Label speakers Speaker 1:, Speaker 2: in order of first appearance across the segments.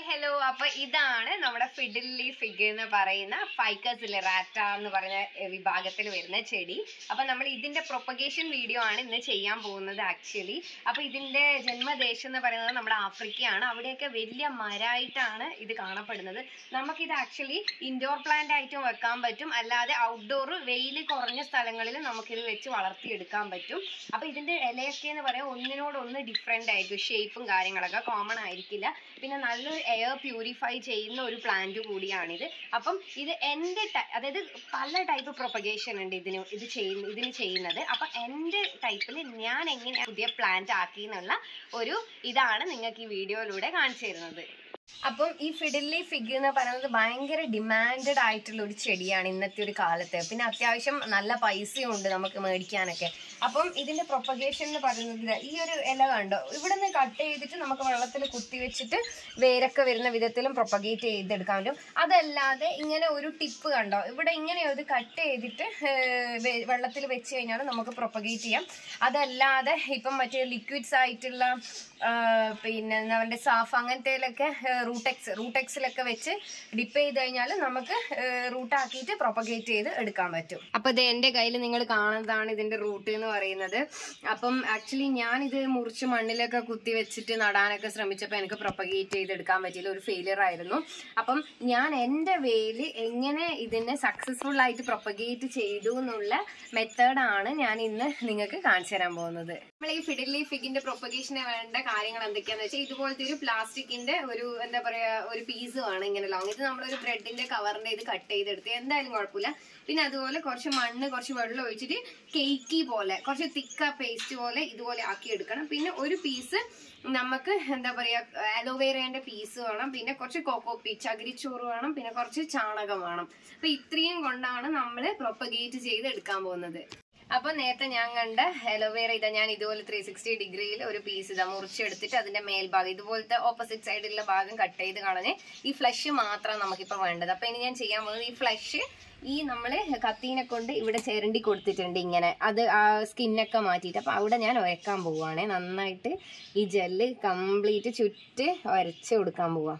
Speaker 1: hello അപ്പൊ ഇതാണ് നമ്മുടെ ഫിഡിലി ഫിഗ് എന്ന് പറയുന്ന ഫൈക്കസ് റാറ്റ എന്ന് പറയുന്ന എ, വിഭാഗത്തിൽ വരുന്ന ചെടി അപ്പൊ നമ്മൾ ഇതിന്റെ പ്രൊപ്പഗേഷൻ വീഡിയോ ആണ് ഇന്ന് ചെയ്യാൻ പോകുന്നത് ആക്ച്വലി അപ്പൊ ഇതിന്റെ ജന്മദേശം എന്ന് പറയുന്നത് നമ്മുടെ ആഫ്രിക്കയാണ് അവിടെയൊക്കെ വലിയ മരമായിട്ടാണ് ഇത് കാണപ്പെടുന്നത് നമുക്കിത് ആക്ച്വലി ഇൻഡോർ പ്ലാന്റ് ആയിട്ടും വെക്കാൻ പറ്റും അല്ലാതെ ഔട്ട്ഡോർ വെയിൽ കുറഞ്ഞ സ്ഥലങ്ങളിൽ നമുക്കിത് വെച്ച് വളർത്തിയെടുക്കാൻ പറ്റും അപ്പൊ ഇതിന്റെ ഇലയൊക്കെ എന്ന് പറയാൻ ഒന്നിനോടൊന്ന് ഡിഫറെന്റ് ആയിരിക്കും ഷേപ്പും കാര്യങ്ങളൊക്കെ കോമൺ ആയിരിക്കില്ല പിന്നെ നല്ലൊരു എയർ പ്യൂരിഫൈ ചെയ്യുന്ന ഒരു പ്ലാന്റ് കൂടിയാണിത് അപ്പം ഇത് എൻ്റെ ടൈ- അതായത് പല ടൈപ്പ് പ്രൊപ്പഗേഷൻ ഉണ്ട് ഇതിന് ഇത് ചെയ്യുന്ന ഇതിന് ചെയ്യുന്നത് അപ്പം എൻ്റെ ടൈപ്പിൽ ഞാൻ എങ്ങനെ പുതിയ പ്ലാന്റ് ആക്കി എന്നുള്ള ഒരു ഇതാണ് നിങ്ങൾക്ക് ഈ വീഡിയോയിലൂടെ കാണിച്ചു തരുന്നത് അപ്പം ഈ ഫിഡിലി ഫിഗ് എന്ന് പറയുന്നത് ഭയങ്കര ഡിമാൻഡഡ് ആയിട്ടുള്ള ഒരു ചെടിയാണ് ഇന്നത്തെ ഒരു കാലത്ത് പിന്നെ അത്യാവശ്യം നല്ല പൈസയും ഉണ്ട് നമുക്ക് മേടിക്കാനൊക്കെ അപ്പം ഇതിന്റെ പ്രൊപ്പഗേഷൻ എന്ന് പറയുന്നത് ഇതാ, ഈ ഒരു ഇല കണ്ടോ ഇവിടെ നിന്ന് കട്ട് ചെയ്തിട്ട് നമുക്ക് വെള്ളത്തിൽ കുത്തി വെച്ചിട്ട് വേരൊക്കെ വരുന്ന വിധത്തിലും പ്രൊപ്പഗേറ്റ് ചെയ്തെടുക്കാൻ പറ്റും അതല്ലാതെ ഇങ്ങനെ ഒരു ടിപ്പ് കണ്ടോ ഇവിടെ ഇങ്ങനെ ഒരു കട്ട് ചെയ്തിട്ട് വെള്ളത്തിൽ വെച്ച് കഴിഞ്ഞാൽ നമുക്ക് പ്രൊപ്പഗേറ്റ് ചെയ്യാം അതല്ലാതെ ഇപ്പം മറ്റേ ലിക്വിഡ്സ് ആയിട്ടുള്ള ആ, പിന്നെ എന്താ പറയുക സാഫ് അങ്ങനത്തേലൊക്കെ റൂട്ടെക്സ് റൂട്ടെക്സിലൊക്കെ വെച്ച് ഡിപ്പ് ചെയ്ത് കഴിഞ്ഞാൽ നമുക്ക് റൂട്ടാക്കിയിട്ട് പ്രൊപ്പഗേറ്റ് ചെയ്ത് എടുക്കാൻ പറ്റും അപ്പൊ ഇത് എന്റെ കയ്യിൽ നിങ്ങൾ കാണുന്നതാണ് ഇതിന്റെ റൂട്ട് എന്ന് പറയുന്നത് അപ്പം ആക്ച്വലി ഞാൻ ഇത് മുറിച്ച് മണ്ണിലൊക്കെ കുത്തി വെച്ചിട്ട് നടാനൊക്കെ ശ്രമിച്ചപ്പോൾ എനിക്ക് പ്രൊപ്പഗേറ്റ് ചെയ്ത് എടുക്കാൻ പറ്റിയില്ല ഒരു ഫെയിലിയർ ആയിരുന്നു അപ്പം ഞാൻ എൻ്റെ വേല് എങ്ങനെ ഇതിനെ സക്സസ്ഫുൾ ആയിട്ട് പ്രൊപ്പഗേറ്റ് ചെയ്തു എന്നുള്ള മെത്തേഡാണ് ഞാൻ ഇന്ന് നിങ്ങൾക്ക് കാണിച്ചു തരാൻ പോകുന്നത് നമ്മൾ ഈ ഫിഡിലി ഫിഗിന്റെ പ്രൊപ്പഗേഷന് വേണ്ട കാര്യങ്ങൾ എന്തൊക്കെയാന്ന് വെച്ചാൽ ഇതുപോലത്തെ ഒരു പ്ലാസ്റ്റിക്കിന്റെ ഒരു എന്താ പറയാ ഒരു പീസ് ആണ് ഇങ്ങനെ ലോങ് ഇത് നമ്മളൊരു ബ്രെഡിന്റെ കവറിന്റെ ഇത് കട്ട് ചെയ്തെടുത്ത് എന്തായാലും കുഴപ്പമില്ല പിന്നെ അതുപോലെ കുറച്ച് മണ്ണ് കുറച്ച് വെള്ളം ഒഴിച്ചിട്ട് കേക്കി പോലെ കുറച്ച് തിക്ക പേസ്റ്റ് പോലെ ഇതുപോലെ ആക്കി എടുക്കണം പിന്നെ ഒരു പീസ് നമുക്ക് എന്താ പറയാ അലോവേറേന്റെ പീസ് വേണം പിന്നെ കുറച്ച് കോക്കോ പീ ചകിരിച്ചോറ് വേണം പിന്നെ കുറച്ച് ചാണകം വേണം അപ്പൊ ഇത്രയും കൊണ്ടാണ് നമ്മൾ പ്രൊപ്പഗേറ്റ് ചെയ്ത് എടുക്കാൻ പോകുന്നത് അപ്പൊ നേരത്തെ ഞാൻ കണ്ട അലോവേറ ഇതാ ഞാൻ ഇതുപോലെ ത്രീ സിക്സ്റ്റി ഡിഗ്രിയിൽ ഒരു പീസ് ഇതാ മുറിച്ചെടുത്തിട്ട് അതിന്റെ മേൽഭാഗം ഇതുപോലത്തെ ഓപ്പോസിറ്റ് സൈഡിലുള്ള ഭാഗം കട്ട് ചെയ്ത് കളഞ്ഞ് ഈ ഫ്ലഷ് മാത്രം നമുക്കിപ്പോ വേണ്ടത് അപ്പൊ ഇനി ഞാൻ ചെയ്യാൻ പോകുന്നത് ഈ ഫ്ലഷ് ഈ നമ്മള് കത്തീനെ കൊണ്ട് ഇവിടെ ചിരണ്ടി കൊടുത്തിട്ടുണ്ട് ഇങ്ങനെ അത് ആ സ്കിന്നൊക്കെ മാറ്റിയിട്ട് അപ്പൊ അവിടെ ഞാൻ ഉരക്കാൻ പോവുകയാണെ നന്നായിട്ട് ഈ ജെല്ല് കംപ്ലീറ്റ് ചുറ്റ് ഉരച്ച് കൊടുക്കാൻ പോവാ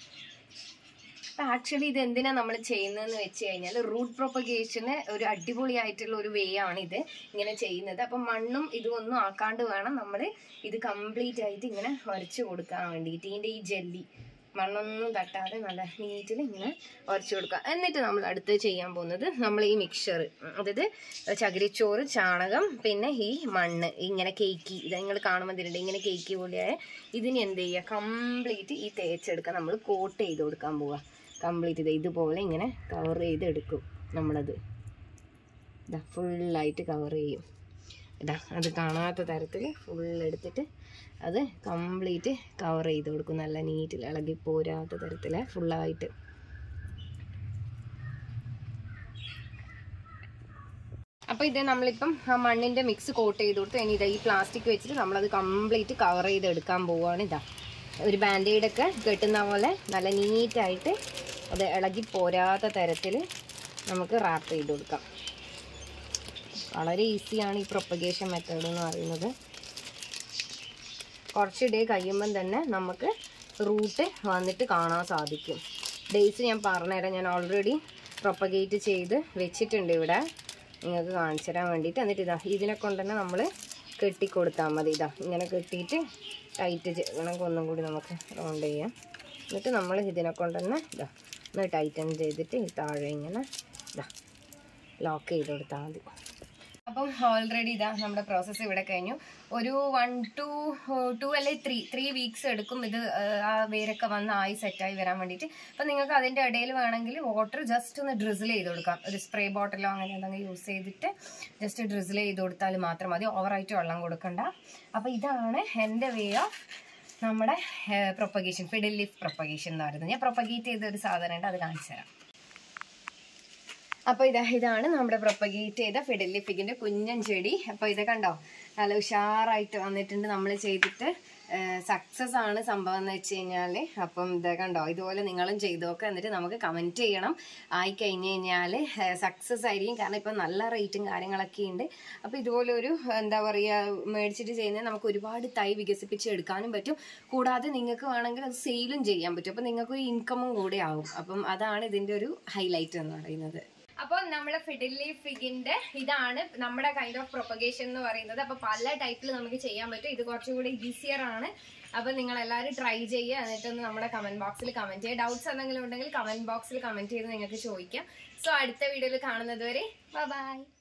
Speaker 1: ആക്ച്വലി ഇത് എന്തിനാ നമ്മൾ ചെയ്യുന്നതെന്ന് വെച്ച് കഴിഞ്ഞാൽ റൂട്ട് പ്രൊപ്പഗേഷന് ഒരു അടിപൊളിയായിട്ടുള്ള ഒരു വേ ആണ് ഇത് ഇങ്ങനെ ചെയ്യുന്നത് അപ്പം മണ്ണും ഇതും ഒന്നും ആക്കാണ്ട് വേണം നമ്മൾ ഇത് കംപ്ലീറ്റ് ആയിട്ട് ഇങ്ങനെ ഉരച്ച് കൊടുക്കാൻ വേണ്ടിയിട്ട് ഇതിൻ്റെ ഈ ജെല്ലി മണ്ണൊന്നും തട്ടാതെ നല്ല നീറ്റിൽ ഇങ്ങനെ ഉരച്ച് കൊടുക്കുക എന്നിട്ട് നമ്മൾ അടുത്ത് ചെയ്യാൻ പോകുന്നത് നമ്മൾ ഈ മിക്സർ അതായത് ചകിരിച്ചോറ് ചാണകം പിന്നെ ഈ മണ്ണ് ഇങ്ങനെ കേക്കി ഇത് നിങ്ങൾ കാണുമ്പോൾ ഇതിലുണ്ട് ഇങ്ങനെ കേക്കി പോലെയായ ഇതിന് എന്ത് ചെയ്യുക കംപ്ലീറ്റ് ഈ തേച്ചെടുക്കാൻ നമ്മൾ കോട്ട് ചെയ്ത് കൊടുക്കാൻ പോവുക കംപ്ലീറ്റ് ഇത് ഇതുപോലെ ഇങ്ങനെ കവർ ചെയ്ത് എടുക്കും നമ്മളത് ഇതാ ഫുള്ളായിട്ട് കവർ ചെയ്യും ഇതാ അത് കാണാത്ത തരത്തിൽ ഫുൾ എടുത്തിട്ട് അത് കംപ്ലീറ്റ് കവർ ചെയ്ത് കൊടുക്കും നല്ല നീറ്റിൽ ഇളകി പോരാത്ത തരത്തിൽ ഫുള്ളായിട്ട് അപ്പോൾ ഇത് നമ്മളിപ്പം ആ മണ്ണിൻ്റെ മിക്സ് കോട്ട് ചെയ്ത് കൊടുത്തു ഇനി ഇതാ ഈ പ്ലാസ്റ്റിക് വെച്ചിട്ട് നമ്മളത് കംപ്ലീറ്റ് കവർ ചെയ്ത് എടുക്കാൻ പോവുകയാണ് ഇതാ ഒരു ബാൻഡേഡൊക്കെ കെട്ടുന്ന പോലെ നല്ല നീറ്റായിട്ട് അത് ഇളകി പോരാത്ത തരത്തിൽ നമുക്ക് റാപ്പ് ചെയ്ത് കൊടുക്കാം വളരെ ഈസിയാണ് ഈ പ്രൊപ്പഗേഷൻ മെത്തേഡ് എന്ന് പറയുന്നത് കുറച്ച് ഡേ കഴിയുമ്പം തന്നെ നമുക്ക് റൂട്ട് വന്നിട്ട് കാണാൻ സാധിക്കും ഡേയ്സ് ഞാൻ പറഞ്ഞുതരാം ഞാൻ ഓൾറെഡി പ്രൊപ്പഗേറ്റ് ചെയ്ത് വെച്ചിട്ടുണ്ട് ഇവിടെ നിങ്ങൾക്ക് കാണിച്ചു തരാൻ വേണ്ടിയിട്ട് എന്നിട്ട് ഇതാ ഇതിനെ കൊണ്ട് തന്നെ നമ്മൾ കെട്ടിക്കൊടുത്താൽ മതി ഇതാ ഇങ്ങനെ കെട്ടിയിട്ട് ടൈറ്റ് ചെയ്യണമെങ്കിൽ ഒന്നും കൂടി നമുക്ക് റൗണ്ട് ചെയ്യാം എന്നിട്ട് നമ്മൾ ഇതിനെ കൊണ്ട് തന്നെ ഇതാ ഒന്ന് ടൈറ്റൻ ചെയ്തിട്ട് ഈ താഴെ ഇങ്ങനെ ഇതാ ലോക്ക് ചെയ്ത് കൊടുത്താൽ മതി അപ്പം ഓൾറെഡി ഇതാ നമ്മുടെ പ്രോസസ്സ് ഇവിടെ കഴിഞ്ഞു ഒരു വൺ ടു ടു അല്ലെങ്കിൽ ത്രീ ത്രീ വീക്സ് എടുക്കും ഇത് ആ, ആ വേരൊക്കെ വന്ന് ആയി സെറ്റായി വരാൻ വേണ്ടിയിട്ട് അപ്പം നിങ്ങൾക്ക് അതിൻ്റെ ഇടയിൽ വേണമെങ്കിൽ വാട്ടർ ജസ്റ്റ് ഒന്ന് ഡ്രിസിൽ ചെയ്ത് കൊടുക്കാം ഒരു സ്പ്രേ ബോട്ടിലോ അങ്ങനെ എന്തെങ്കിലും യൂസ് ചെയ്തിട്ട് ജസ്റ്റ് ഡ്രിസിൽ ചെയ്ത് കൊടുത്താൽ മാത്രം മതി ഓവറായിട്ട് വെള്ളം കൊടുക്കണ്ട അപ്പം ഇതാണ് എൻ്റെ വേ ഓഫ് നമ്മുടെ പ്രൊപ്പഗേഷൻ ഫിഡിൽ ലീഫ് പ്രൊപ്പഗേഷൻ എന്ന് പറയുന്നത് ഞാൻ പ്രൊപ്പഗേറ്റ് ചെയ്ത ഒരു സാധനം ഉണ്ട് അത് കാണിച്ചു തരാം അപ്പോൾ ഇതാ ഇതാണ് നമ്മുടെ പ്രൊപ്പഗേറ്റ് ചെയ്ത ഫിഡിലിഫിക്കിന്റെ കുഞ്ഞൻ ചെടി അപ്പോൾ ഇത് കണ്ടോ നല്ല ഉഷാറായിട്ട് വന്നിട്ടുണ്ട് നമ്മൾ ചെയ്തിട്ട് സക്സസ് ആണ് സംഭവം എന്ന് വെച്ച് കഴിഞ്ഞാൽ അപ്പം ഇത് കണ്ടോ ഇതുപോലെ നിങ്ങളും ചെയ്തു നോക്കുക എന്നിട്ട് നമുക്ക് കമൻറ്റ് ചെയ്യണം ആയി കഴിഞ്ഞ് കഴിഞ്ഞാൽ സക്സസ് ആയിരിക്കും കാരണം ഇപ്പം നല്ല റേറ്റും കാര്യങ്ങളൊക്കെ ഉണ്ട് അപ്പോൾ ഇതുപോലെ ഒരു എന്താ പറയുക മേടിച്ചിട്ട് ചെയ്യുന്നത് നമുക്ക് ഒരുപാട് തൈ വികസിപ്പിച്ച് എടുക്കാനും പറ്റും കൂടാതെ നിങ്ങൾക്ക് വേണമെങ്കിൽ അത് സെയിലും ചെയ്യാൻ പറ്റും അപ്പം നിങ്ങൾക്ക് ഒരു ഇൻകമും കൂടെ ആവും അപ്പം അതാണ് ഇതിൻ്റെ ഒരു ഹൈലൈറ്റ് എന്ന് പറയുന്നത് അപ്പോൾ നമ്മുടെ ഫിഡിലി ഫിഗിന്റെ ഇതാണ് നമ്മുടെ കൈൻഡ് ഓഫ് പ്രൊപ്പഗേഷൻ എന്ന് പറയുന്നത് അപ്പോൾ പല ടൈപ്പിൽ നമുക്ക് ചെയ്യാൻ പറ്റും ഇത് കുറച്ചുകൂടി ഈസിയർ ആണ് അപ്പോൾ നിങ്ങൾ എല്ലാവരും ട്രൈ ചെയ്യുക എന്നിട്ടൊന്ന് നമ്മുടെ കമന്റ് ബോക്സിൽ കമന്റ് ചെയ്യുക ഡൗട്ട്സ് എന്തെങ്കിലും ഉണ്ടെങ്കിൽ കമന്റ് ബോക്സിൽ കമന്റ് ചെയ്ത് നിങ്ങൾക്ക് ചോദിക്കാം സോ അടുത്ത വീഡിയോയിൽ കാണുന്നത് വരെ ബൈ